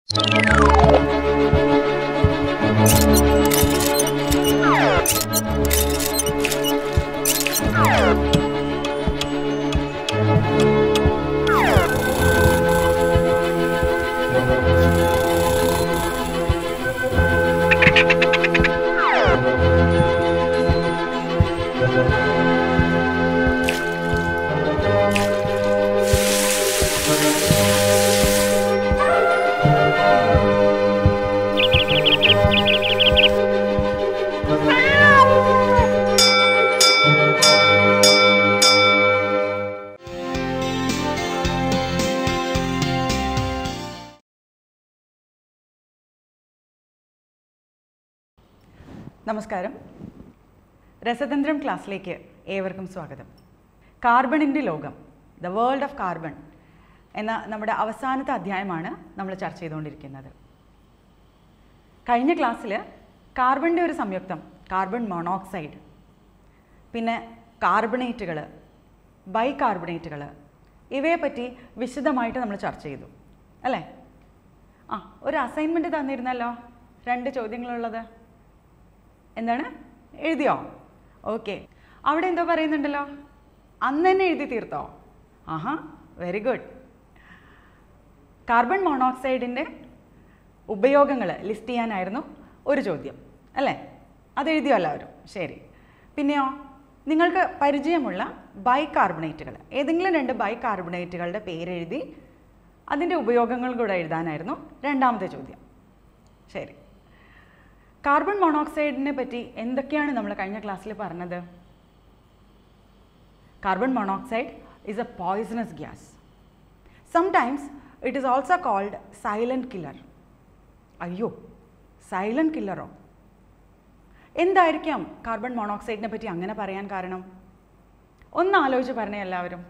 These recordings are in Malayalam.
നമസ്കാരം രസതന്ത്രം ക്ലാസ്സിലേക്ക് ഏവർക്കും സ്വാഗതം കാർബണിൻ്റെ ലോകം ദ വേൾഡ് ഓഫ് കാർബൺ എന്ന നമ്മുടെ അവസാനത്തെ അധ്യായമാണ് നമ്മൾ ചർച്ച ചെയ്തുകൊണ്ടിരിക്കുന്നത് കഴിഞ്ഞ ക്ലാസ്സിൽ കാർബണിൻ്റെ ഒരു സംയുക്തം കാർബൺ മോണോക്സൈഡ് പിന്നെ കാർബണേറ്റുകൾ ബൈകാർബണേറ്റുകൾ ഇവയെപ്പറ്റി വിശദമായിട്ട് നമ്മൾ ചർച്ച ചെയ്തു അല്ലേ ആ ഒരു അസൈൻമെൻറ്റ് തന്നിരുന്നല്ലോ രണ്ട് ചോദ്യങ്ങളുള്ളത് എന്താണ് എഴുതിയോ ഓക്കെ അവിടെ എന്തോ പറയുന്നുണ്ടല്ലോ അന്ന് തന്നെ എഴുതി തീർത്തോ ആഹാ വെരി ഗുഡ് കാർബൺ മോണോക്സൈഡിൻ്റെ ഉപയോഗങ്ങൾ ലിസ്റ്റ് ചെയ്യാനായിരുന്നു ഒരു ചോദ്യം അല്ലേ അത് എഴുതിയോ എല്ലാവരും ശരി പിന്നെയോ നിങ്ങൾക്ക് പരിചയമുള്ള ബൈകാർബണേറ്റുകൾ ഏതെങ്കിലും രണ്ട് ബൈകാർബണേറ്റുകളുടെ പേരെഴുതി അതിൻ്റെ ഉപയോഗങ്ങൾ കൂടെ എഴുതാനായിരുന്നു രണ്ടാമത്തെ ചോദ്യം ശരി കാർബൺ മോണോക്സൈഡിനെ പറ്റി എന്തൊക്കെയാണ് നമ്മൾ കഴിഞ്ഞ ക്ലാസ്സിൽ പറഞ്ഞത് carbon monoxide is a poisonous gas sometimes it is also called silent killer അയ്യോ സൈലൻറ്റ് കില്ലറോ എന്തായിരിക്കാം കാർബൺ മോണോക്സൈഡിനെ പറ്റി അങ്ങനെ പറയാൻ കാരണം ഒന്ന് ആലോചിച്ച് പറഞ്ഞേ എല്ലാവരും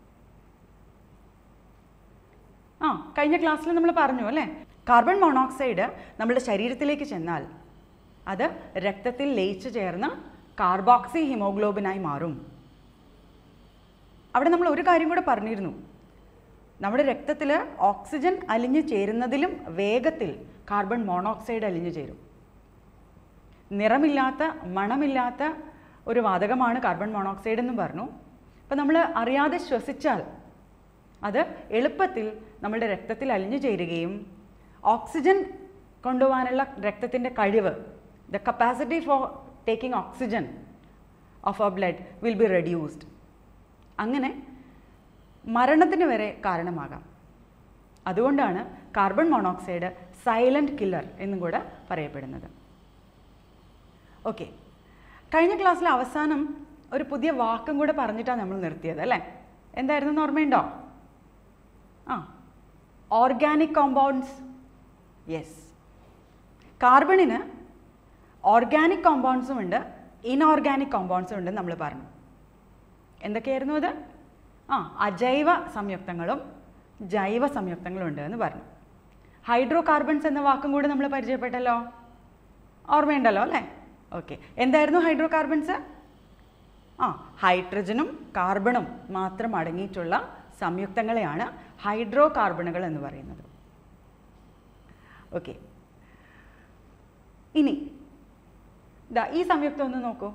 ആ കഴിഞ്ഞ ക്ലാസ്സിൽ നമ്മൾ പറഞ്ഞു അല്ലേ കാർബൺ മോണോക്സൈഡ് നമ്മുടെ ശരീരത്തിലേക്ക് ചെന്നാൽ അത് രക്തത്തിൽ ലയിച്ചു ചേർന്ന് കാർബോക്സി ഹിമോഗ്ലോബിനായി മാറും അവിടെ നമ്മൾ ഒരു കാര്യം കൂടെ പറഞ്ഞിരുന്നു നമ്മുടെ രക്തത്തിൽ ഓക്സിജൻ അലിഞ്ഞു ചേരുന്നതിലും വേഗത്തിൽ കാർബൺ മോണോക്സൈഡ് അലിഞ്ഞു ചേരും നിറമില്ലാത്ത മണമില്ലാത്ത ഒരു വാതകമാണ് കാർബൺ മോണോക്സൈഡ് എന്നും പറഞ്ഞു അപ്പം നമ്മൾ അറിയാതെ ശ്വസിച്ചാൽ അത് എളുപ്പത്തിൽ നമ്മുടെ രക്തത്തിൽ അലിഞ്ഞു ചേരുകയും ഓക്സിജൻ കൊണ്ടുപോകാനുള്ള രക്തത്തിൻ്റെ കഴിവ് the capacity for taking oxygen of our blood will be reduced അങ്ങനെ മരണത്തിന് വരെ കാരണമാകാം അതുകൊണ്ടാണ് കാർബൺ മോണോക്സൈഡ് സൈലൻറ്റ് കില്ലർ എന്നും കൂടെ പറയപ്പെടുന്നത് ഓക്കെ കഴിഞ്ഞ ക്ലാസ്സിൽ അവസാനം ഒരു പുതിയ വാക്കും കൂടെ പറഞ്ഞിട്ടാണ് നമ്മൾ നിർത്തിയത് അല്ലേ എന്തായിരുന്നു ഓർമ്മയുണ്ടോ ആ ഓർഗാനിക് കോമ്പൗണ്ട്സ് യെസ് കാർബണിന് ഓർഗാനിക് കോമ്പൗണ്ട്സും ഉണ്ട് ഇൻഓർഗാനിക് കോമ്പൗണ്ട്സും ഉണ്ട് നമ്മൾ പറഞ്ഞു എന്തൊക്കെയായിരുന്നു അത് ആ അജൈവ സംയുക്തങ്ങളും ജൈവ സംയുക്തങ്ങളും ഉണ്ട് എന്ന് പറഞ്ഞു ഹൈഡ്രോ കാർബൺസ് എന്ന വാക്കും കൂടി നമ്മൾ പരിചയപ്പെട്ടല്ലോ ഓർമ്മയുണ്ടല്ലോ അല്ലേ ഓക്കെ എന്തായിരുന്നു ഹൈഡ്രോ കാർബൺസ് ആ ഹൈഡ്രജനും കാർബണും മാത്രം അടങ്ങിയിട്ടുള്ള സംയുക്തങ്ങളെയാണ് ഹൈഡ്രോ കാർബണുകൾ എന്ന് പറയുന്നത് ഓക്കെ ഇനി ദാ ഈ സംയുക്തം ഒന്ന് നോക്കൂ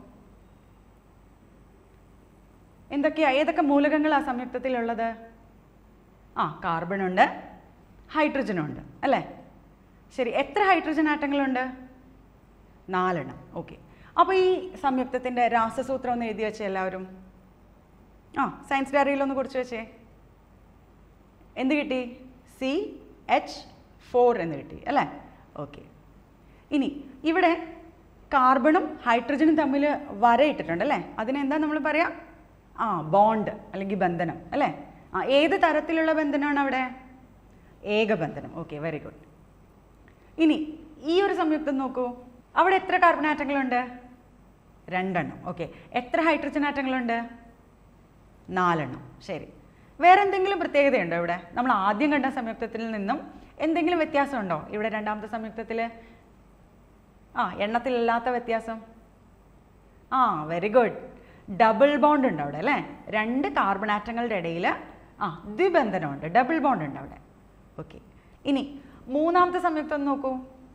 എന്തൊക്കെയാ ഏതൊക്കെ മൂലകങ്ങളാണ് സംയുക്തത്തിലുള്ളത് ആ കാർബൺ ഉണ്ട് ഹൈഡ്രജനും ഉണ്ട് അല്ലേ ശരി എത്ര ഹൈഡ്രജൻ ആറ്റങ്ങളുണ്ട് നാലെണ്ണം ഓക്കെ അപ്പോൾ ഈ സംയുക്തത്തിൻ്റെ രാസസൂത്രം ഒന്ന് എഴുതി വെച്ചേ എല്ലാവരും ആ സയൻസ് ഡയറിയിലൊന്ന് കുറിച്ച് വെച്ചേ എന്ത് കിട്ടി സി എച്ച് ഫോർ എന്ന് കിട്ടി അല്ലേ ഓക്കെ ഇനി ഇവിടെ കാർബണും ഹൈഡ്രജനും തമ്മിൽ വരയിട്ടിട്ടുണ്ട് അല്ലേ അതിനെന്താ നമ്മൾ പറയാം ആ ബോണ്ട് അല്ലെങ്കിൽ ബന്ധനം അല്ലേ ആ ഏത് തരത്തിലുള്ള ബന്ധനമാണ് അവിടെ ഏകബന്ധനം ഓക്കെ വെരി ഗുഡ് ഇനി ഈ ഒരു സംയുക്തം നോക്കൂ അവിടെ എത്ര കാർബൺ ആറ്റങ്ങളുണ്ട് രണ്ടെണ്ണം ഓക്കെ എത്ര ഹൈഡ്രജൻ ആറ്റങ്ങളുണ്ട് നാലെണ്ണം ശരി വേറെ എന്തെങ്കിലും പ്രത്യേകതയുണ്ടോ ഇവിടെ നമ്മൾ ആദ്യം കണ്ട സംയുക്തത്തിൽ നിന്നും എന്തെങ്കിലും വ്യത്യാസമുണ്ടോ ഇവിടെ രണ്ടാമത്തെ സംയുക്തത്തിൽ ആ എണ്ണത്തിലില്ലാത്ത വ്യത്യാസം ആ വെരി ഗുഡ് ഡബിൾ ബോണ്ട് ഉണ്ട് അവിടെ അല്ലേ രണ്ട് കാർബൺ ആറ്റങ്ങളുടെ ഇടയിൽ ആ ദ്വിബന്ധനമുണ്ട് ഡബിൾ ബോണ്ട് ഉണ്ട് അവിടെ ഓക്കെ ഇനി മൂന്നാമത്തെ സംയുക്തം ഒന്ന് നോക്കൂ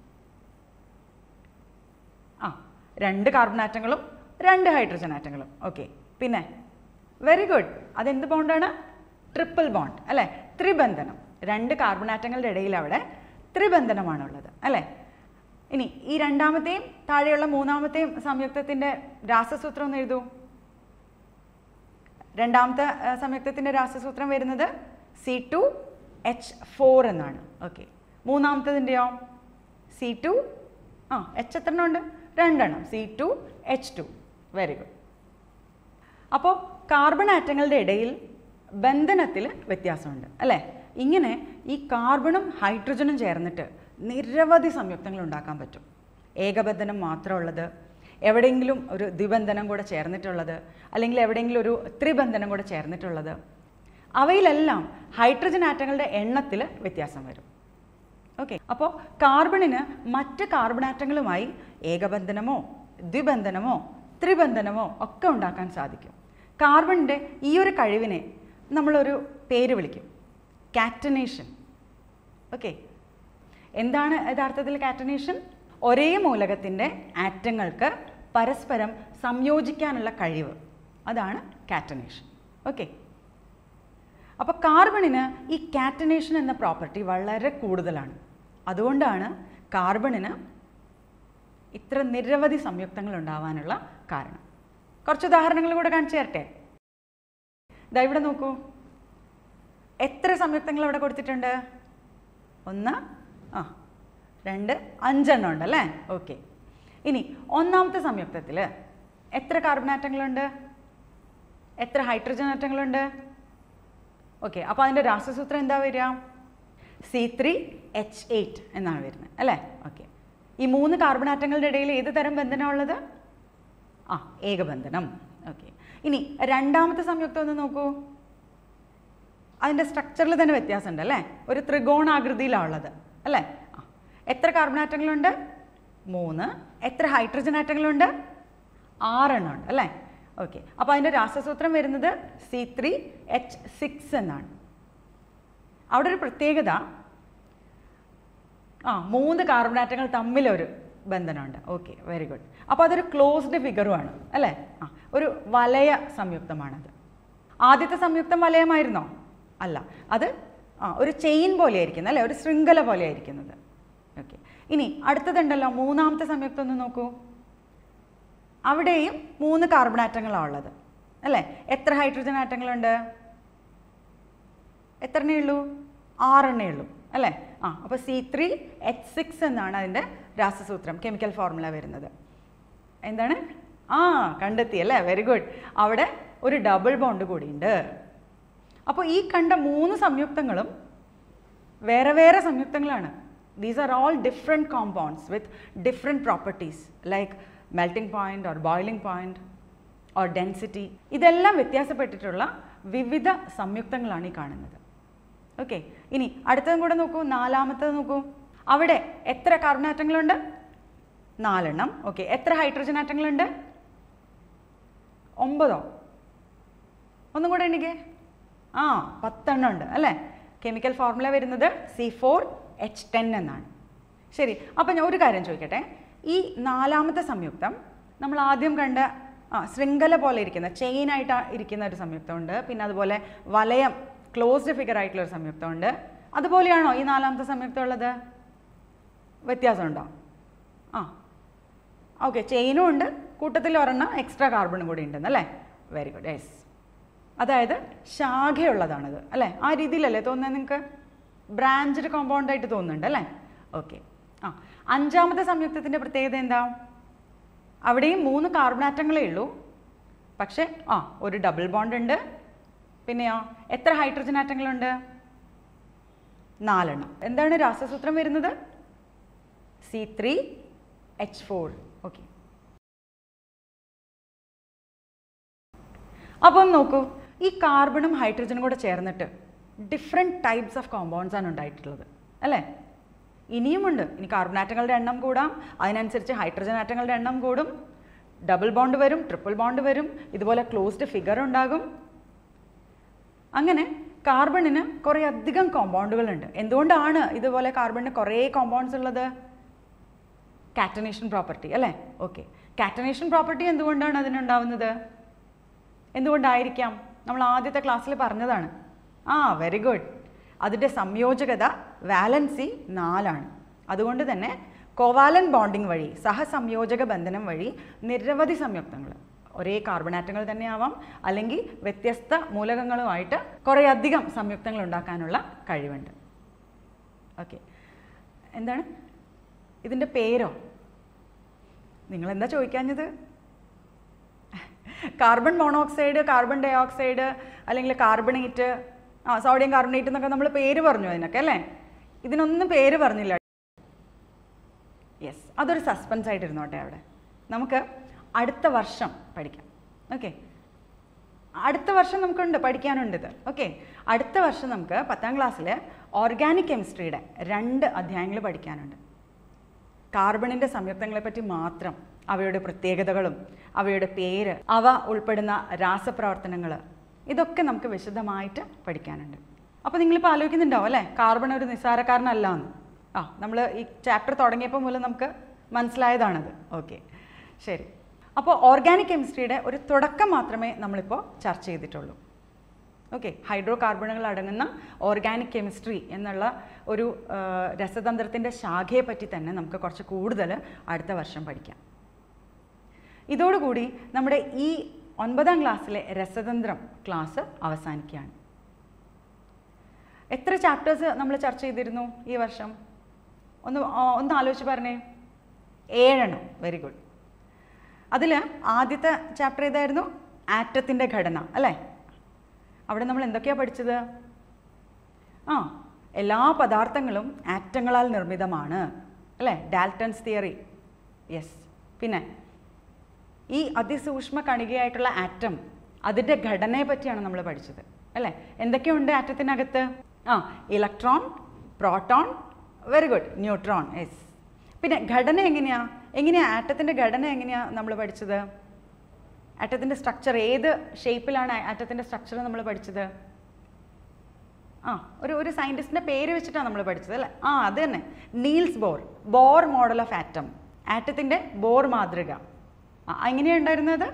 ആ രണ്ട് കാർബൺ ആറ്റങ്ങളും രണ്ട് ഹൈഡ്രജൻ ആറ്റങ്ങളും ഓക്കെ പിന്നെ വെരി ഗുഡ് അതെന്ത് ബോണ്ടാണ് ട്രിപ്പിൾ ബോണ്ട് അല്ലേ ത്രിബന്ധനം രണ്ട് കാർബൺ ആറ്റങ്ങളുടെ ഇടയിൽ അവിടെ ത്രിബന്ധനമാണുള്ളത് അല്ലേ ഇനി ഈ രണ്ടാമത്തെയും താഴെയുള്ള മൂന്നാമത്തെയും സംയുക്തത്തിൻ്റെ രാസസൂത്രം ഒന്ന് എഴുതൂ രണ്ടാമത്തെ ആ, സംയുക്തത്തിൻ്റെ രാസസൂത്രം വരുന്നത് സി ടു എച്ച് ഫോർ എന്നാണ് ഓക്കെ മൂന്നാമത്തതിൻ്റെയോ സി ടു ആ എച്ച് എത്ര എണ്ണം ഉണ്ട് രണ്ടെണ്ണം C two H two very good അപ്പോൾ കാർബൺ ആറ്റങ്ങളുടെ ഇടയിൽ ബന്ധനത്തിൽ വ്യത്യാസമുണ്ട് അല്ലേ ഇങ്ങനെ ഈ കാർബണും ഹൈഡ്രജനും ചേർന്നിട്ട് നിരവധി സംയുക്തങ്ങൾ ഉണ്ടാക്കാൻ പറ്റും ഏകബന്ധനം മാത്രമുള്ളത് എവിടെയെങ്കിലും ഒരു ദ്വിബന്ധനം കൂടെ ചേർന്നിട്ടുള്ളത് അല്ലെങ്കിൽ എവിടെയെങ്കിലും ഒരു ത്രിബന്ധനം കൂടെ ചേർന്നിട്ടുള്ളത് അവയിലെല്ലാം ഹൈഡ്രജൻ ആറ്റങ്ങളുടെ എണ്ണത്തിൽ വ്യത്യാസം വരും ഓക്കെ അപ്പോൾ കാർബണിന് മറ്റ് കാർബൺ ആറ്റങ്ങളുമായി ഏകബന്ധനമോ ദ്വിബന്ധനമോ ത്രിബന്ധനമോ ഒക്കെ ഉണ്ടാക്കാൻ സാധിക്കും കാർബണിൻ്റെ ഈ ഒരു കഴിവിനെ നമ്മളൊരു പേര് വിളിക്കും കാറ്റനേഷൻ ഓക്കെ എന്താണ് യഥാർത്ഥത്തിൽ കാറ്റനേഷൻ ഒരേ മൂലകത്തിൻ്റെ ആറ്റങ്ങൾക്ക് പരസ്പരം സംയോജിക്കാനുള്ള കഴിവ് അതാണ് കാറ്റനേഷൻ ഓക്കെ അപ്പോൾ കാർബണിന് ഈ കാറ്റനേഷൻ എന്ന പ്രോപ്പർട്ടി വളരെ കൂടുതലാണ് അതുകൊണ്ടാണ് കാർബണിന് ഇത്ര നിരവധി സംയുക്തങ്ങൾ ഉണ്ടാവാനുള്ള കാരണം കുറച്ച് ഉദാഹരണങ്ങൾ കൂടെ കാണിച്ചു തരട്ടെ ഇതാ ഇവിടെ നോക്കൂ എത്ര സംയുക്തങ്ങൾ അവിടെ കൊടുത്തിട്ടുണ്ട് ഒന്ന് ആ രണ്ട് അഞ്ചെണ്ണം ഉണ്ട് അല്ലേ ഓക്കെ ഇനി ഒന്നാമത്തെ സംയുക്തത്തിൽ എത്ര കാർബൺ ആറ്റങ്ങളുണ്ട് എത്ര ഹൈഡ്രജൻ ആറ്റങ്ങളുണ്ട് ഓക്കെ അപ്പോൾ അതിൻ്റെ രാസസൂത്രം എന്താ വരിക സി ത്രീ എച്ച് എയ്റ്റ് എന്നാണ് വരുന്നത് അല്ലേ ഓക്കെ ഈ മൂന്ന് കാർബൺ ആറ്റങ്ങളുടെ ഇടയിൽ ഏത് തരം ബന്ധനമാണ് ഉള്ളത് ആ ഏകബന്ധനം ഓക്കെ ഇനി രണ്ടാമത്തെ സംയുക്തം ഒന്ന് നോക്കൂ അതിൻ്റെ സ്ട്രക്ചറിൽ തന്നെ വ്യത്യാസമുണ്ട് അല്ലേ ഒരു ത്രികോണാകൃതിയിലാണ് ഉള്ളത് അല്ലേ ആ എത്ര കാർബൺ ആറ്റങ്ങളുണ്ട് മൂന്ന് എത്ര ഹൈഡ്രജൻ ആറ്റങ്ങളുണ്ട് ആറെണ്ണം ഉണ്ട് അല്ലേ ഓക്കെ അപ്പോൾ അതിൻ്റെ രാസസൂത്രം വരുന്നത് സി ത്രീ എച്ച് സിക്സ് എന്നാണ് അവിടെ ഒരു പ്രത്യേകത ആ മൂന്ന് കാർബൺ ആറ്റങ്ങൾ തമ്മിലൊരു ബന്ധനമുണ്ട് ഓക്കെ വെരി ഗുഡ് അപ്പോൾ അതൊരു ക്ലോസ്ഡ് ഫിഗറുമാണ് അല്ലേ ആ ഒരു വലയ സംയുക്തമാണത് ആദ്യത്തെ സംയുക്തം വലയമായിരുന്നോ അല്ല അത് ആ ഒരു ചെയിൻ പോലെയായിരിക്കുന്നത് അല്ലേ ഒരു ശൃംഖല പോലെയായിരിക്കുന്നത് ഓക്കെ ഇനി അടുത്തതുണ്ടല്ലോ മൂന്നാമത്തെ സംയുക്തം ഒന്ന് നോക്കൂ അവിടെയും മൂന്ന് കാർബൺ ആറ്റങ്ങളാണ് ഉള്ളത് അല്ലേ എത്ര ഹൈഡ്രജൻ ആറ്റങ്ങളുണ്ട് എത്രണ്ണേ ഉള്ളൂ ആറെണ്ണേ ഉള്ളൂ അല്ലേ ആ അപ്പോൾ സി ത്രീ എച്ച് സിക്സ് എന്നാണ് അതിൻ്റെ രാസസൂത്രം കെമിക്കൽ ഫോർമുല വരുന്നത് എന്താണ് ആ കണ്ടെത്തി അല്ലേ വെരി ഗുഡ് അവിടെ ഒരു ഡബിൾ ബോണ്ട് കൂടിയുണ്ട് അപ്പോൾ ഈ കണ്ട മൂന്ന് സംയുക്തങ്ങളും വേറെ വേറെ സംയുക്തങ്ങളാണ് these are all different compounds with different properties like melting point or boiling point or density ഇതെല്ലാം വ്യത്യാസപ്പെട്ടിട്ടുള്ള വിവിധ സംയുക്തങ്ങളാണ് ഈ കാണുന്നത് ഓക്കെ ഇനി അടുത്തതും കൂടെ നോക്കൂ നാലാമത്തത് നോക്കൂ അവിടെ എത്ര കാർബൺ ആറ്റങ്ങളുണ്ട് നാലെണ്ണം ഓക്കെ എത്ര ഹൈഡ്രജൻ ആറ്റങ്ങളുണ്ട് ഒമ്പതോ ഒന്നും കൂടെ എണ്ണിക്കേ ആ പത്തെണ്ണം ഉണ്ട് അല്ലേ കെമിക്കൽ ഫോർമുല വരുന്നത് സി ഫോർ എച്ച് ടെൻ എന്നാണ് ശരി അപ്പം ഞാൻ ഒരു കാര്യം ചോദിക്കട്ടെ ഈ നാലാമത്തെ സംയുക്തം നമ്മൾ ആദ്യം കണ്ട ആ ശൃംഖല പോലെ ഇരിക്കുന്ന ചെയിനായിട്ട് ഇരിക്കുന്ന ഒരു സംയുക്തമുണ്ട് പിന്നെ അതുപോലെ വലയം ക്ലോസ്ഡ് ഫിഗർ ആയിട്ടുള്ള ഒരു സംയുക്തമുണ്ട് അതുപോലെയാണോ ഈ നാലാമത്തെ സംയുക്തം ഉള്ളത് വ്യത്യാസമുണ്ടോ ആ ഓക്കെ ചെയിനും ഉണ്ട് കൂട്ടത്തിൽ ഒരെണ്ണം എക്സ്ട്രാ കാർബണും കൂടി ഉണ്ടെന്നല്ലേ വെരി ഗുഡ് യെസ് അതായത് ശാഖയുള്ളതാണിത് അല്ലേ ആ രീതിയിലല്ലേ തോന്നുന്നത് നിങ്ങൾക്ക് ബ്രാഞ്ചഡ് കോമ്പൗണ്ട് ആയിട്ട് തോന്നുന്നുണ്ട് അല്ലേ ഓക്കെ ആ അഞ്ചാമത്തെ സംയുക്തത്തിൻ്റെ പ്രത്യേകത എന്താ അവിടെയും മൂന്ന് കാർബണാറ്റങ്ങളേ ഉള്ളൂ പക്ഷേ ആ ഒരു ഡബിൾ ബോണ്ട് ഉണ്ട് പിന്നെയോ എത്ര ഹൈഡ്രജൻ ആറ്റങ്ങളുണ്ട് നാലെണ്ണം എന്താണ് രാസസൂത്രം വരുന്നത് C three H four okay അപ്പം നോക്കൂ ഈ കാർബണും ഹൈഡ്രജനും കൂടെ ചേർന്നിട്ട് ഡിഫറെൻറ്റ് ടൈപ്സ് ഓഫ് കോമ്പൗണ്ട്സ് ആണ് ഉണ്ടായിട്ടുള്ളത് അല്ലേ ഇനിയുമുണ്ട് ഇനി കാർബൺ ആറ്റങ്ങളുടെ എണ്ണം കൂടാം അതിനനുസരിച്ച് ഹൈഡ്രജൻ ആറ്റങ്ങളുടെ എണ്ണം കൂടും ഡബിൾ ബോണ്ട് വരും ട്രിപ്പിൾ ബോണ്ട് വരും ഇതുപോലെ ക്ലോസ്ഡ് ഫിഗർ ഉണ്ടാകും അങ്ങനെ കാർബണിന് കുറേ അധികം കോമ്പൗണ്ടുകളുണ്ട് എന്തുകൊണ്ടാണ് ഇതുപോലെ കാർബണിന് കുറേ കോമ്പൗണ്ട്സ് ഉള്ളത് കാറ്റനേഷൻ പ്രോപ്പർട്ടി അല്ലേ ഓക്കെ കാറ്റനേഷൻ പ്രോപ്പർട്ടി എന്തുകൊണ്ടാണ് അതിനുണ്ടാവുന്നത് എന്തുകൊണ്ടായിരിക്കാം നമ്മൾ ആദ്യത്തെ ക്ലാസ്സിൽ പറഞ്ഞതാണ് ആ വെരി ഗുഡ് അതിൻ്റെ സംയോജകത വാലൻസി നാലാണ് അതുകൊണ്ട് തന്നെ കോവാലൻ ബോണ്ടിങ് വഴി സഹസംയോജക ബന്ധനം വഴി നിരവധി സംയുക്തങ്ങൾ ഒരേ കാർബണാറ്റങ്ങൾ തന്നെ ആവാം അല്ലെങ്കിൽ വ്യത്യസ്ത മൂലകങ്ങളുമായിട്ട് കുറേ അധികം സംയുക്തങ്ങൾ ഉണ്ടാക്കാനുള്ള കഴിവുണ്ട് ഓക്കെ എന്താണ് ഇതിൻ്റെ പേരോ നിങ്ങൾ എന്താ ചോദിക്കാഞ്ഞത് carbon monoxide carbon dioxide അല്ലെങ്കിൽ കാർബണേറ്റ് ആ സോഡിയം കാർബണേറ്റ് എന്നൊക്കെ നമ്മൾ പേര് പറഞ്ഞു അതിനൊക്കെ അല്ലേ ഇതിനൊന്നും പേര് പറഞ്ഞില്ല യെസ് അതൊരു സസ്പെൻസ് ആയിട്ടിരുന്നോട്ടെ അവിടെ നമുക്ക് അടുത്ത വർഷം പഠിക്കാം ഓക്കെ അടുത്ത വർഷം നമുക്കുണ്ട് പഠിക്കാനുണ്ട് ഇത് ഓക്കെ അടുത്ത വർഷം നമുക്ക് പത്താം ക്ലാസ്സിൽ ഓർഗാനിക് കെമിസ്ട്രിയുടെ രണ്ട് അധ്യായങ്ങൾ പഠിക്കാനുണ്ട് കാർബണിൻ്റെ സംയുക്തങ്ങളെ പറ്റി മാത്രം അവയുടെ പ്രത്യേകതകളും അവയുടെ പേര് അവ ഉൾപ്പെടുന്ന രാസപ്രവർത്തനങ്ങൾ ഇതൊക്കെ നമുക്ക് വിശദമായിട്ട് പഠിക്കാനുണ്ട് അപ്പോൾ നിങ്ങളിപ്പോൾ ആലോചിക്കുന്നുണ്ടാവും അല്ലേ കാർബൺ ഒരു നിസ്സാരക്കാരനല്ല എന്ന് ആ നമ്മൾ ഈ ചാപ്റ്റർ തുടങ്ങിയപ്പോൾ മുതൽ നമുക്ക് മനസ്സിലായതാണത് ഓക്കെ ശരി അപ്പോൾ ഓർഗാനിക് കെമിസ്ട്രിയുടെ ഒരു തുടക്കം മാത്രമേ നമ്മളിപ്പോൾ ചർച്ച ചെയ്തിട്ടുള്ളൂ ഓക്കെ ഹൈഡ്രോ കാർബണുകൾ അടങ്ങുന്ന ഓർഗാനിക് കെമിസ്ട്രി എന്നുള്ള ഒരു ആ, രസതന്ത്രത്തിൻ്റെ ശാഖയെ പറ്റി തന്നെ നമുക്ക് കുറച്ച് കൂടുതൽ അടുത്ത വർഷം പഠിക്കാം ഇതോടുകൂടി നമ്മുടെ ഈ ഒൻപതാം ക്ലാസ്സിലെ രസതന്ത്രം ക്ലാസ് അവസാനിക്കുകയാണ് എത്ര ചാപ്റ്റേഴ്സ് നമ്മൾ ചർച്ച ചെയ്തിരുന്നു ഈ വർഷം ഒന്ന് ആ, ഒന്ന് ആലോചിച്ച് പറഞ്ഞേ ഏഴെണ്ണം വെരി ഗുഡ് അതിൽ ആദ്യത്തെ ചാപ്റ്റർ ഏതായിരുന്നു ആറ്റത്തിൻ്റെ ഘടന അല്ലേ അവിടെ നമ്മൾ എന്തൊക്കെയാണ് പഠിച്ചത് ആ എല്ലാ പദാർത്ഥങ്ങളും ആറ്റങ്ങളാൽ നിർമ്മിതമാണ് അല്ലേ ഡാൽട്ടൺസ് തിയറി യെസ് പിന്നെ ഈ അതിസൂക്ഷ്മ കണികയായിട്ടുള്ള ആറ്റം അതിൻ്റെ ഘടനയെ പറ്റിയാണ് നമ്മൾ പഠിച്ചത് അല്ലേ എന്തൊക്കെയുണ്ട് ആറ്റത്തിനകത്ത് ആ electron proton very good neutron yes പിന്നെ ഘടന എങ്ങനെയാ എങ്ങനെയാ ആറ്റത്തിൻ്റെ ഘടന എങ്ങനെയാ നമ്മൾ പഠിച്ചത് ആറ്റത്തിൻ്റെ സ്ട്രക്ചർ ഏത് ഷേപ്പിലാണ് ആറ്റത്തിൻ്റെ സ്ട്രക്ചർ നമ്മൾ പഠിച്ചത് ആ ഒരു ഒരു സയൻറ്റിസ്റ്റിൻ്റെ പേര് വെച്ചിട്ടാണ് നമ്മൾ പഠിച്ചത് അല്ലേ ആ അത് തന്നെ Niels Bohr Bohr model of atom ആറ്റത്തിൻ്റെ ബോർ മാതൃക ആ എങ്ങനെയാണ് ഉണ്ടായിരുന്നത്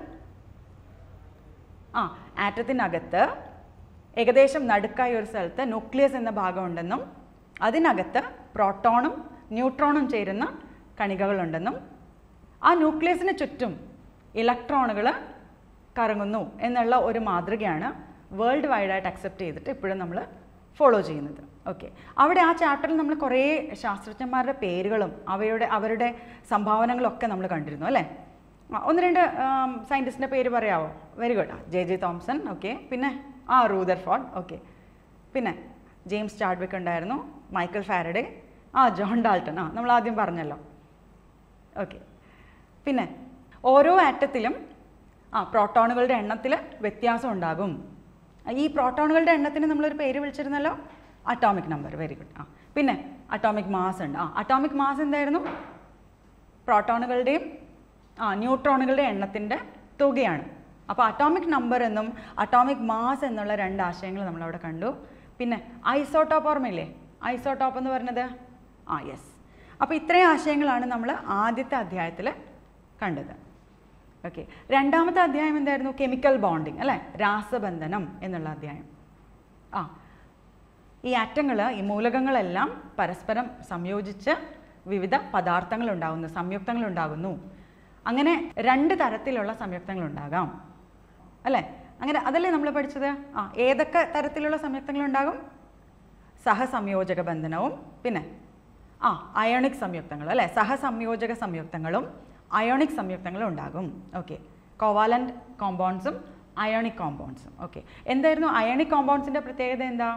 ആ ആറ്റത്തിനകത്ത് ഏകദേശം നടുക്കായ ഒരു സ്ഥലത്ത് ന്യൂക്ലിയസ് എന്ന ഭാഗം ഉണ്ടെന്നും അതിനകത്ത് പ്രോട്ടോണും ന്യൂട്രോണും ചേരുന്ന കണികകളുണ്ടെന്നും ആ ന്യൂക്ലിയസിന് ചുറ്റും ഇലക്ട്രോണുകൾ കറങ്ങുന്നു എന്നുള്ള ഒരു മാതൃകയാണ് വേൾഡ് വൈഡായിട്ട് അക്സെപ്റ്റ് ചെയ്തിട്ട് ഇപ്പോഴും നമ്മൾ ഫോളോ ചെയ്യുന്നത് ഓക്കെ അവിടെ ആ ചാപ്റ്ററിൽ നമ്മൾ കുറേ ശാസ്ത്രജ്ഞന്മാരുടെ പേരുകളും അവയുടെ അവരുടെ സംഭാവനകളൊക്കെ നമ്മൾ കണ്ടിരുന്നു അല്ലേ ആ, ഒന്ന് രണ്ട് സയൻറ്റിസ്റ്റിൻ്റെ പേര് പറയാമോ very good J J Thomson okay പിന്നെ ആ റൂദർ ഫോർഡ് ഓക്കെ പിന്നെ ജെയിംസ് ചാഡ്വിക്ക് ഉണ്ടായിരുന്നു മൈക്കൽ ഫാരഡേ ആ ജോൺ ഡാൾട്ടൺ ആ നമ്മൾ ആദ്യം പറഞ്ഞല്ലോ ഓക്കെ പിന്നെ ഓരോ ആറ്റത്തിലും ആ പ്രോട്ടോണുകളുടെ എണ്ണത്തിൽ വ്യത്യാസം ഉണ്ടാകും ഈ പ്രോട്ടോണുകളുടെ എണ്ണത്തിന് നമ്മളൊരു പേര് വിളിച്ചിരുന്നല്ലോ അറ്റോമിക് നമ്പർ വെരി ഗുഡ് ആ പിന്നെ അറ്റോമിക് മാസ് ഉണ്ട് ആ അറ്റോമിക് മാസ് എന്തായിരുന്നു പ്രോട്ടോണുകളുടെയും ആ ന്യൂട്രോണുകളുടെ എണ്ണത്തിൻ്റെ തുകയാണ് അപ്പോൾ അറ്റോമിക് നമ്പർ എന്നും അറ്റോമിക് മാസ് എന്നുള്ള രണ്ട് ആശയങ്ങൾ നമ്മളവിടെ കണ്ടു പിന്നെ ഐസോട്ടോപ്പ് ഓർമ്മയില്ലേ ഐസോട്ടോപ്പ് എന്ന് പറഞ്ഞത് ആ യെസ് അപ്പോൾ ഇത്രയും ആശയങ്ങളാണ് നമ്മൾ ആദ്യത്തെ അധ്യായത്തിൽ കണ്ടത് ഓക്കെ രണ്ടാമത്തെ അധ്യായം എന്തായിരുന്നു കെമിക്കൽ ബോണ്ടിങ് അല്ലേ രാസബന്ധനം എന്നുള്ള അധ്യായം ആ ഈ ആറ്റങ്ങൾ ഈ മൂലകങ്ങളെല്ലാം പരസ്പരം സംയോജിച്ച് വിവിധ പദാർത്ഥങ്ങൾ ഉണ്ടാകുന്നു സംയുക്തങ്ങൾ ഉണ്ടാകുന്നു അങ്ങനെ രണ്ട് തരത്തിലുള്ള സംയുക്തങ്ങൾ ഉണ്ടാകാം അല്ലേ അങ്ങനെ അതല്ലേ നമ്മൾ പഠിച്ചത് ആ ഏതൊക്കെ തരത്തിലുള്ള സംയുക്തങ്ങൾ ഉണ്ടാകും സഹസംയോജക ബന്ധനവും പിന്നെ ആ അയോണിക് സംയുക്തങ്ങൾ അല്ലേ സഹസംയോജക സംയുക്തങ്ങളും അയോണിക് സംയുക്തങ്ങളും ഉണ്ടാകും ഓക്കെ കോവാലൻ്റ് കോമ്പൗണ്ട്സും അയോണിക് കോമ്പൗണ്ട്സും ഓക്കെ എന്തായിരുന്നു അയോണിക് കോമ്പൗണ്ട്സിൻ്റെ പ്രത്യേകത എന്താ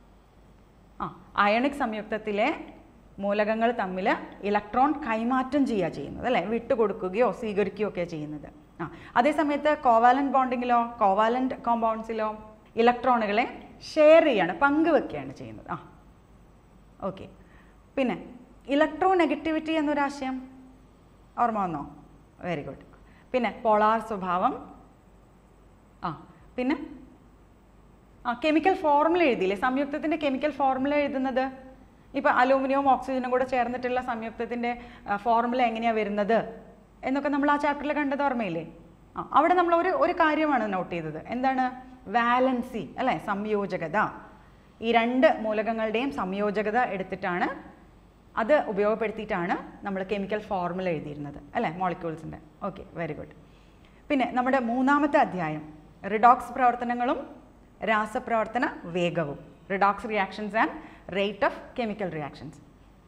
ആ അയണിക് സംയുക്തത്തിലെ മൂലകങ്ങൾ തമ്മിൽ ഇലക്ട്രോൺ കൈമാറ്റം ചെയ്യുക ചെയ്യുന്നത് അല്ലേ വിട്ടുകൊടുക്കുകയോ സ്വീകരിക്കുകയോ ഒക്കെ ചെയ്യുന്നത് ആ അതേസമയത്ത് കോവാലൻ്റ് ബോണ്ടിങ്ങിലോ കോവാലൻ്റ് കോമ്പൗണ്ട്സിലോ ഇലക്ട്രോണുകളെ ഷെയർ ചെയ്യാണ് പങ്കുവെക്കുകയാണ് ചെയ്യുന്നത് ആ ഓക്കെ പിന്നെ ഇലക്ട്രോ നെഗറ്റിവിറ്റി എന്നൊരാശയം ഓർമ്മ വന്നോ വെരി ഗുഡ് പിന്നെ പോളാർ സ്വഭാവം ആ പിന്നെ ആ കെമിക്കൽ ഫോർമുല എഴുതിയില്ലേ സംയുക്തത്തിൻ്റെ കെമിക്കൽ ഫോർമുല എഴുതുന്നത് ഇപ്പോൾ അലൂമിനിയവും ഓക്സിജനും കൂടെ ചേർന്നിട്ടുള്ള സംയുക്തത്തിൻ്റെ ഫോർമുല എങ്ങനെയാണ് വരുന്നത് എന്നൊക്കെ നമ്മൾ ആ ചാപ്റ്ററിൽ കണ്ടത് ഓർമ്മയില്ലേ ആ അവിടെ നമ്മൾ ഒരു ഒരു കാര്യമാണ് നോട്ട് ചെയ്തത് എന്താണ് വാലൻസി അല്ലേ സംയോജകത ഈ രണ്ട് മൂലകങ്ങളുടെയും സംയോജകത എടുത്തിട്ടാണ് അത് ഉപയോഗപ്പെടുത്തിയിട്ടാണ് നമ്മൾ കെമിക്കൽ ഫോർമുല എഴുതിയിരുന്നത് അല്ലേ മോളിക്യൂൾസിൻ്റെ ഓക്കെ വെരി ഗുഡ് പിന്നെ നമ്മുടെ മൂന്നാമത്തെ അധ്യായം റിഡോക്സ് പ്രവർത്തനങ്ങളും രാസപ്രവർത്തന വേഗവും redox reactions and rate of chemical reactions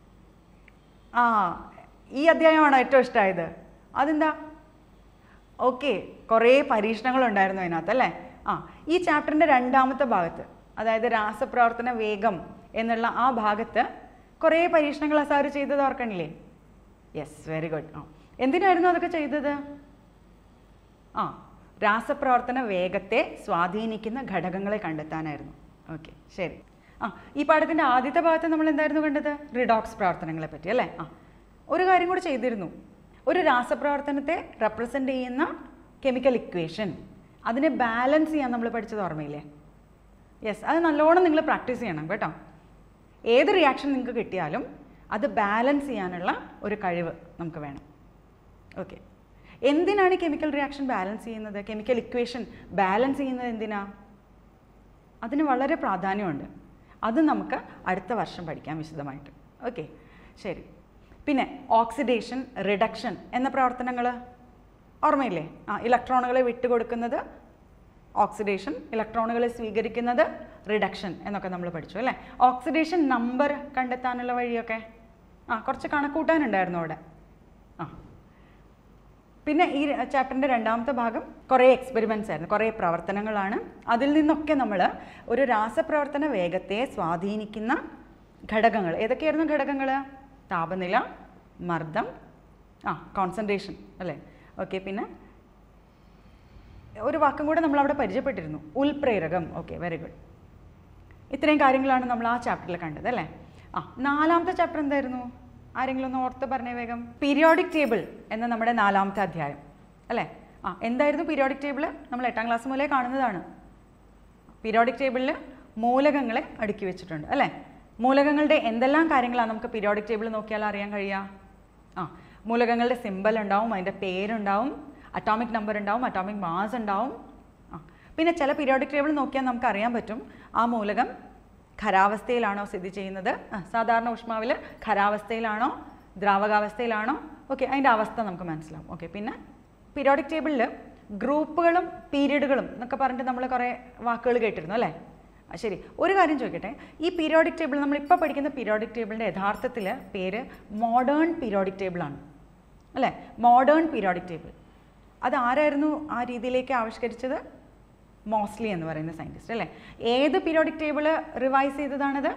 ആ ഈ അധ്യായമാണോ ഏറ്റവും ഇഷ്ടമായത് അതെന്താ ഓക്കെ കുറേ പരീക്ഷണങ്ങളുണ്ടായിരുന്നു അതിനകത്ത് അല്ലേ ആ ഈ ചാപ്റ്ററിൻ്റെ രണ്ടാമത്തെ ഭാഗത്ത് അതായത് രാസപ്രവർത്തന വേഗം എന്നുള്ള ആ ഭാഗത്ത് കുറേ പരീക്ഷണങ്ങൾ സാർ ചെയ്തത് ഓർക്കണില്ലേ യെസ് വെരി ഗുഡ് ആ എന്തിനായിരുന്നു അതൊക്കെ ചെയ്തത് ആ രാസപ്രവർത്തന വേഗത്തെ സ്വാധീനിക്കുന്ന ഘടകങ്ങളെ കണ്ടെത്താനായിരുന്നു ഓക്കെ ശരി ആ ഈ പാഠത്തിൻ്റെ ആദ്യത്തെ ഭാഗത്ത് നമ്മൾ എന്തായിരുന്നു കണ്ടത് റിഡോക്സ് പ്രവർത്തനങ്ങളെ പറ്റി അല്ലേ ആ ഒരു കാര്യം കൂടി ചെയ്തിരുന്നു ഒരു രാസപ്രവർത്തനത്തെ റെപ്രസെൻ്റ് ചെയ്യുന്ന കെമിക്കൽ ഇക്വേഷൻ അതിനെ ബാലൻസ് ചെയ്യാൻ നമ്മൾ പഠിച്ചത് ഓർമ്മയില്ലേ യെസ് അത് നല്ലോണം നിങ്ങൾ പ്രാക്ടീസ് ചെയ്യണം കേട്ടോ ഏത് റിയാക്ഷൻ നിങ്ങൾക്ക് കിട്ടിയാലും അത് ബാലൻസ് ചെയ്യാനുള്ള ഒരു കഴിവ് നമുക്ക് വേണം ഓക്കെ എന്തിനാണ് കെമിക്കൽ റിയാക്ഷൻ ബാലൻസ് ചെയ്യുന്നത് കെമിക്കൽ ഇക്വേഷൻ ബാലൻസ് ചെയ്യുന്നത് എന്തിനാ അതിന് വളരെ പ്രാധാന്യമുണ്ട് അത് നമുക്ക് അടുത്ത വർഷം പഠിക്കാം വിശദമായിട്ട് ഓക്കെ ശരി പിന്നെ ഓക്സിഡേഷൻ റിഡക്ഷൻ എന്ന പ്രവർത്തനങ്ങൾ ഓർമ്മയില്ലേ ആ ഇലക്ട്രോണുകളെ വിട്ടുകൊടുക്കുന്നത് ഓക്സിഡേഷൻ ഇലക്ട്രോണുകളെ സ്വീകരിക്കുന്നത് റിഡക്ഷൻ എന്നൊക്കെ നമ്മൾ പഠിച്ചു അല്ലേ ഓക്സിഡേഷൻ നമ്പർ കണ്ടെത്താനുള്ള വഴിയൊക്കെ ആ കുറച്ച് കണക്കൂട്ടാനുണ്ടായിരുന്നു അവിടെ ആ പിന്നെ ഈ ചാപ്റ്ററിൻ്റെ രണ്ടാമത്തെ ഭാഗം കുറേ എക്സ്പെരിമെൻറ്റ്സ് ആയിരുന്നു കുറേ പ്രവർത്തനങ്ങളാണ് അതിൽ നിന്നൊക്കെ നമ്മൾ ഒരു രാസപ്രവർത്തന വേഗത്തെ സ്വാധീനിക്കുന്ന ഘടകങ്ങൾ ഏതൊക്കെയായിരുന്നു ഘടകങ്ങൾ താപനില മർദ്ദം ആ കോൺസെൻട്രേഷൻ അല്ലേ ഓക്കെ പിന്നെ ഒരു വാക്കും കൂടെ നമ്മൾ അവിടെ പരിചയപ്പെട്ടിരുന്നു ഉൽപ്രേരകം ഓക്കെ വെരി ഗുഡ് ഇത്രയും കാര്യങ്ങളാണ് നമ്മൾ ആ ചാപ്റ്ററിൽ കണ്ടത് അല്ലേ ആ നാലാമത്തെ ചാപ്റ്റർ എന്തായിരുന്നു ആരെങ്കിലും ഒന്ന് ഓർത്ത് പറഞ്ഞേ വേഗം പീരിയോഡിക് ടേബിൾ എന്ന നമ്മുടെ നാലാമത്തെ അധ്യായം അല്ലേ ആ എന്തായിരുന്നു പീരിയോഡിക് ടേബിൾ നമ്മൾ എട്ടാം ക്ലാസ് മുതലേ കാണുന്നതാണ് പീരിയോഡിക് ടേബിളിൽ മൂലകങ്ങളെ അടുക്കി വെച്ചിട്ടുണ്ട് അല്ലേ മൂലകങ്ങളുടെ എന്തെല്ലാം കാര്യങ്ങളാണ് നമുക്ക് പീരിയോഡിക് ടേബിൾ നോക്കിയാൽ അറിയാൻ കഴിയുക ആ മൂലകങ്ങളുടെ സിമ്പൽ ഉണ്ടാവും അതിൻ്റെ പേരുണ്ടാവും അറ്റോമിക് നമ്പർ ഉണ്ടാവും അറ്റോമിക് മാസ് ഉണ്ടാവും ആ പിന്നെ ചില പീരിയോഡിക് ടേബിൾ നോക്കിയാൽ നമുക്ക് അറിയാൻ പറ്റും ആ മൂലകം ഖരാവസ്ഥയിലാണോ സ്ഥിതി ചെയ്യുന്നത് ആ, സാധാരണ ഊഷ്മാവിൽ ഖരാവസ്ഥയിലാണോ ദ്രാവകാവസ്ഥയിലാണോ ഓക്കെ അതിൻ്റെ അവസ്ഥ നമുക്ക് മനസ്സിലാവും ഓക്കെ പിന്നെ പീരിയോഡിക് ടേബിളിൽ ഗ്രൂപ്പുകളും പീരീഡുകളും എന്നൊക്കെ പറഞ്ഞിട്ട് നമ്മൾ കുറേ വാക്കുകൾ കേട്ടിരുന്നു അല്ലേ ആ, ശരി ഒരു കാര്യം ചോദിക്കട്ടെ ഈ പീരിയോഡിക് ടേബിൾ നമ്മളിപ്പോൾ പഠിക്കുന്ന പീരിയോഡിക് ടേബിളിൻ്റെ യഥാർത്ഥത്തിൽ പേര് മോഡേൺ പീരിയോഡിക് ടേബിളാണ് അല്ലേ മോഡേൺ പീരിയോഡിക് ടേബിൾ അത് ആരായിരുന്നു ആ രീതിയിലേക്ക് ആവിഷ്കരിച്ചത് മോസ്ലി എന്ന് പറയുന്ന സയൻറ്റിസ്റ്റ് അല്ലേ ഏത് പീരിയോഡിക് ടേബിൾ റിവൈസ് ചെയ്തതാണത്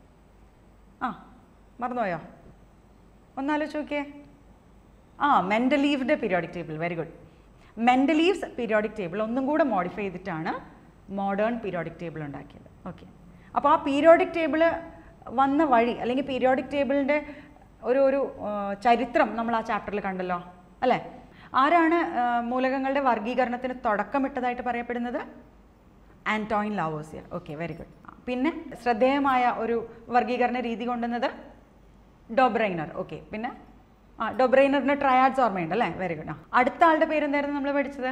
ആ മറന്നുപോയോ ഒന്നാലോചിച്ച് നോക്കിയേ ആ Mendeleev's periodic table very good Mendeleev's periodic table ഒന്നും കൂടെ മോഡിഫൈ ചെയ്തിട്ടാണ് മോഡേൺ പീരിയോഡിക് ടേബിൾ ഉണ്ടാക്കിയത് ഓക്കെ അപ്പോൾ ആ പീരിയോഡിക് ടേബിൾ വന്ന വഴി അല്ലെങ്കിൽ പീരിയോഡിക് ടേബിളിൻ്റെ ഒരു ഒരു ആ, ചരിത്രം നമ്മൾ ആ ചാപ്റ്ററിൽ കണ്ടല്ലോ അല്ലേ ആരാണ് ആ, മൂലകങ്ങളുടെ വർഗീകരണത്തിന് തുടക്കമിട്ടതായിട്ട് പറയപ്പെടുന്നത് Antoine Lavoisier okay very good പിന്നെ ശ്രദ്ധേയമായ ഒരു വർഗീകരണ രീതി കൊണ്ടുവന്നത് ഡൊബ്രൈനർ ഓക്കെ പിന്നെ ആ ഡൊബ്രൈനറിന് ട്രയാഡ്സ് ഓർമ്മയുണ്ട് അല്ലേ വെരി ഗുഡ് ആ അടുത്ത ആളുടെ പേര് എന്തായിരുന്നു നമ്മൾ പഠിച്ചത്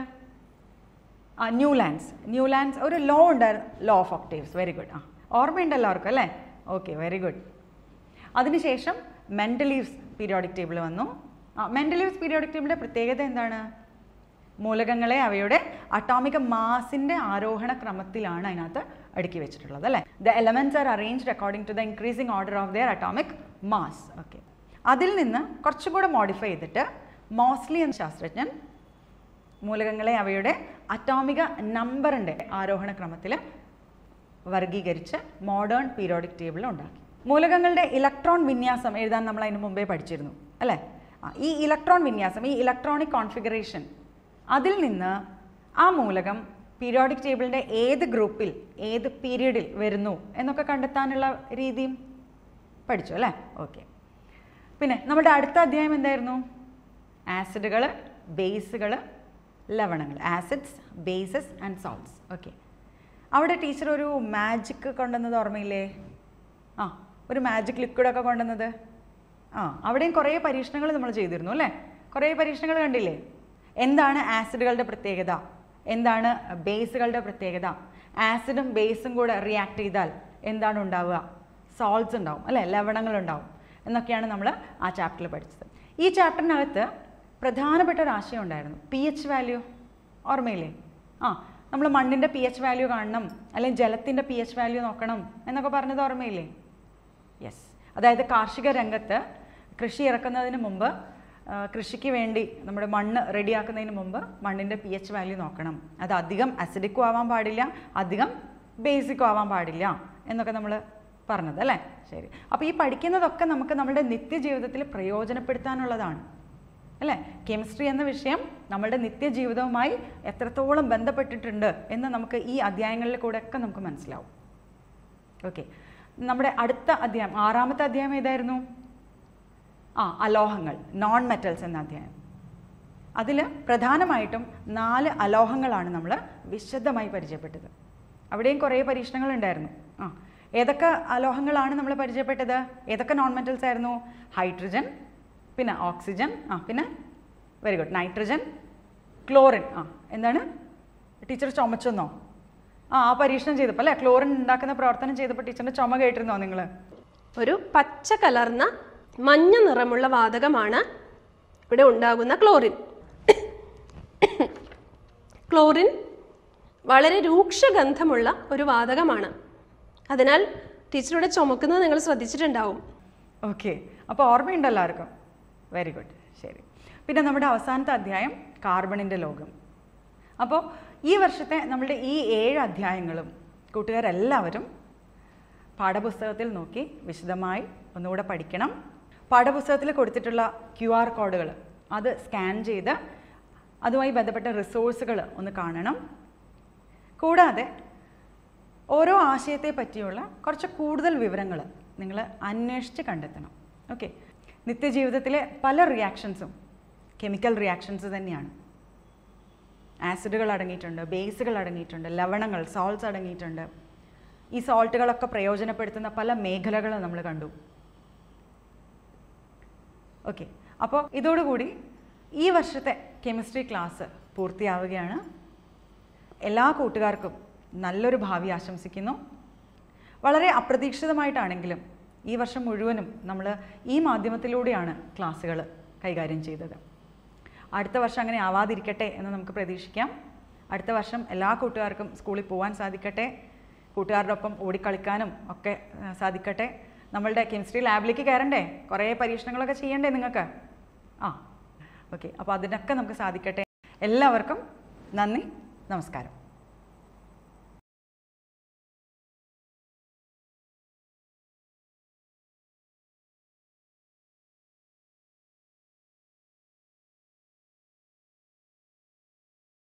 ആ ന്യൂലാൻഡ്സ് ന്യൂലാൻഡ്സ് ഒരു ലോ ഉണ്ടായിരുന്നു law of octaves very good ആ ഓർമ്മയുണ്ട് എല്ലാവർക്കും അല്ലേ ഓക്കെ വെരി ഗുഡ് അതിനുശേഷം മെൻ്റലീവ്സ് പീരിയോഡിക് ടേബിൾ വന്നു ആ മെൻ്റലീവ്സ് പീരിയോഡിക് ടേബിളിൻ്റെ പ്രത്യേകത എന്താണ് മൂലകങ്ങളെ അവയുടെ അട്ടോമിക മാസിൻ്റെ ആരോഹണ ക്രമത്തിലാണ് അതിനകത്ത് അടുക്കി വെച്ചിട്ടുള്ളത് അല്ലേ the elements are arranged according to the increasing order of their atomic mass okay അതിൽ നിന്ന് കുറച്ചും കൂടെ മോഡിഫൈ ചെയ്തിട്ട് മോസ്ലി എന്ന ശാസ്ത്രജ്ഞൻ മൂലകങ്ങളെ അവയുടെ അറ്റോമിക നമ്പറിൻ്റെ ആരോഹണ ക്രമത്തിൽ വർഗീകരിച്ച് മോഡേൺ പീരിയോഡിക് ടേബിൾ ഉണ്ടാക്കി മൂലകങ്ങളുടെ ഇലക്ട്രോൺ വിന്യാസം എഴുതാൻ നമ്മൾ അതിന് മുമ്പേ പഠിച്ചിരുന്നു അല്ലേ ആ, ഈ ഇലക്ട്രോൺ വിന്യാസം ഈ ഇലക്ട്രോണിക് കോൺഫിഗറേഷൻ അതിൽ നിന്ന് ആ മൂലകം പീരിയോഡിക് ടേബിളിൻ്റെ ഏത് ഗ്രൂപ്പിൽ ഏത് പീരീഡിൽ വരുന്നു എന്നൊക്കെ കണ്ടെത്താനുള്ള രീതിയും പഠിച്ചു അല്ലേ ഓക്കെ പിന്നെ നമ്മുടെ അടുത്ത അധ്യായം എന്തായിരുന്നു ആസിഡുകൾ ബേസുകൾ ലവണങ്ങൾ acids bases and salts okay അവിടെ ടീച്ചർ ഒരു മാജിക് കൊണ്ടുവന്നത് ഓർമ്മയില്ലേ ആ ഒരു മാജിക് ലിക്വിഡൊക്കെ കൊണ്ടുവന്നത് ആ അവിടെയും കുറേ പരീക്ഷണങ്ങൾ നമ്മൾ ചെയ്തിരുന്നു അല്ലേ കുറേ പരീക്ഷണങ്ങൾ കണ്ടില്ലേ എന്താണ് ആസിഡുകളുടെ പ്രത്യേകത എന്താണ് ബേസുകളുടെ പ്രത്യേകത ആസിഡും ബേസും കൂടെ റിയാക്ട് ചെയ്താൽ എന്താണ് ഉണ്ടാവുക സോൾട്സ് ഉണ്ടാവും അല്ലേ ലവണങ്ങൾ ഉണ്ടാവും എന്നൊക്കെയാണ് നമ്മൾ ആ ചാപ്റ്ററിൽ പഠിച്ചത് ഈ ചാപ്റ്ററിനകത്ത് പ്രധാനപ്പെട്ട ഒരു ആശയം ഉണ്ടായിരുന്നു പി എച്ച് വാല്യൂ ഓർമ്മയില്ലേ ആ നമ്മൾ മണ്ണിൻ്റെ പി എച്ച് വാല്യൂ കാണണം അല്ലെങ്കിൽ ജലത്തിൻ്റെ പി എച്ച് വാല്യൂ നോക്കണം എന്നൊക്കെ പറഞ്ഞത് ഓർമ്മയില്ലേ യെസ് അതായത് കാർഷിക രംഗത്ത് കൃഷി ഇറക്കുന്നതിന് മുമ്പ് ആ, കൃഷിക്ക് വേണ്ടി നമ്മുടെ മണ്ണ് റെഡിയാക്കുന്നതിന് മുമ്പ് മണ്ണിൻ്റെ പി എച്ച് വാല്യൂ നോക്കണം അത് അധികം അസിഡിക്കും ആവാൻ പാടില്ല അധികം ബേസിക്കും ആവാൻ പാടില്ല എന്നൊക്കെ നമ്മൾ പറഞ്ഞത് അല്ലേ ശരി അപ്പോൾ ഈ പഠിക്കുന്നതൊക്കെ നമുക്ക് നമ്മുടെ നിത്യജീവിതത്തിൽ പ്രയോജനപ്പെടുത്താനുള്ളതാണ് അല്ലേ കെമിസ്ട്രി എന്ന വിഷയം നമ്മുടെ നിത്യജീവിതവുമായി എത്രത്തോളം ബന്ധപ്പെട്ടിട്ടുണ്ട് എന്ന് നമുക്ക് ഈ അധ്യായങ്ങളിൽ കൂടെയൊക്കെ നമുക്ക് മനസ്സിലാവും ഓക്കെ നമ്മുടെ അടുത്ത അധ്യായം ആറാമത്തെ അധ്യായം ഏതായിരുന്നു ആ അലോഹങ്ങൾ നോൺ മെറ്റൽസ് എന്ന അധ്യായം അതിൽ പ്രധാനമായിട്ടും നാല് അലോഹങ്ങളാണ് നമ്മൾ വിശദമായി പരിചയപ്പെട്ടത് അവിടെയും കുറേ പരീക്ഷണങ്ങൾ ഉണ്ടായിരുന്നു ആ ഏതൊക്കെ അലോഹങ്ങളാണ് നമ്മൾ പരിചയപ്പെട്ടത് ഏതൊക്കെ നോൺ മെറ്റൽസ് ആയിരുന്നു ഹൈഡ്രജൻ പിന്നെ ഓക്സിജൻ ആ പിന്നെ വെരി ഗുഡ് നൈട്രജൻ ക്ലോറിൻ ആ എന്താണ് ടീച്ചർ ചുമച്ചെന്നോ ആ ആ പരീക്ഷണം ചെയ്തപ്പോൾ അല്ലേ ക്ലോറിൻ ഉണ്ടാക്കുന്ന പ്രവർത്തനം ചെയ്തപ്പോൾ ടീച്ചറിൻ്റെ ചുമ കേട്ടിരുന്നോ നിങ്ങൾ ഒരു പച്ച കലർന്ന മഞ്ഞ നിറമുള്ള വാതകമാണ് ഇവിടെ ഉണ്ടാകുന്ന ക്ലോറിൻ ക്ലോറിൻ വളരെ രൂക്ഷഗന്ധമുള്ള ഒരു വാതകമാണ് അതിനാൽ ടീച്ചറുടെ ചുമക്കുന്നത് നിങ്ങൾ ശ്രദ്ധിച്ചിട്ടുണ്ടാവും ഓക്കെ അപ്പോൾ ഓർമ്മയുണ്ട് എല്ലാവർക്കും വെരി ഗുഡ് ശരി പിന്നെ നമ്മുടെ അവസാനത്തെ അധ്യായം കാർബണിൻ്റെ ലോകം അപ്പോൾ ഈ വർഷത്തെ നമ്മളുടെ ഈ ഏഴ് അധ്യായങ്ങളും കൂട്ടുകാരെല്ലാവരും പാഠപുസ്തകത്തിൽ നോക്കി വിശദമായി ഒന്നുകൂടെ പഠിക്കണം പാഠപുസ്തകത്തിൽ കൊടുത്തിട്ടുള്ള ക്യു ആർ കോഡുകൾ അത് സ്കാൻ ചെയ്ത് അതുമായി ബന്ധപ്പെട്ട റിസോഴ്സുകൾ ഒന്ന് കാണണം കൂടാതെ ഓരോ ആശയത്തെ പറ്റിയുള്ള കുറച്ച് കൂടുതൽ വിവരങ്ങൾ നിങ്ങൾ അന്വേഷിച്ച് കണ്ടെത്തണം ഓക്കെ നിത്യജീവിതത്തിലെ പല റിയാക്ഷൻസും കെമിക്കൽ റിയാക്ഷൻസ് തന്നെയാണ് ആസിഡുകൾ അടങ്ങിയിട്ടുണ്ട് ബേസുകൾ അടങ്ങിയിട്ടുണ്ട് ലവണങ്ങൾ സോൾട്ട്സ് അടങ്ങിയിട്ടുണ്ട് ഈ സോൾട്ടുകളൊക്കെ പ്രയോജനപ്പെടുത്തുന്ന പല മേഖലകൾ നമ്മൾ കണ്ടു ഓക്കെ അപ്പോൾ ഇതോടുകൂടി ഈ വർഷത്തെ കെമിസ്ട്രി ക്ലാസ് പൂർത്തിയാവുകയാണ് എല്ലാ കൂട്ടുകാർക്കും നല്ലൊരു ഭാവി ആശംസിക്കുന്നു വളരെ അപ്രതീക്ഷിതമായിട്ടാണെങ്കിലും ഈ വർഷം മുഴുവനും നമ്മൾ ഈ മാധ്യമത്തിലൂടെയാണ് ക്ലാസ്സുകൾ കൈകാര്യം ചെയ്തത് അടുത്ത വർഷം അങ്ങനെ ആവാതിരിക്കട്ടെ എന്ന് നമുക്ക് പ്രതീക്ഷിക്കാം അടുത്ത വർഷം എല്ലാ കൂട്ടുകാർക്കും സ്കൂളിൽ പോകാൻ സാധിക്കട്ടെ കൂട്ടുകാരുടെ ഒപ്പം ഓടിക്കളിക്കാനും ഒക്കെ ആ, സാധിക്കട്ടെ നമ്മളുടെ കെമിസ്ട്രി ലാബിലേക്ക് കയറണ്ടേ കുറേ പരീക്ഷണങ്ങളൊക്കെ ചെയ്യണ്ടേ നിങ്ങൾക്ക് ആ ഓക്കെ അപ്പോൾ അതിനൊക്കെ നമുക്ക് സാധിക്കട്ടെ എല്ലാവർക്കും നന്ദി നമസ്കാരം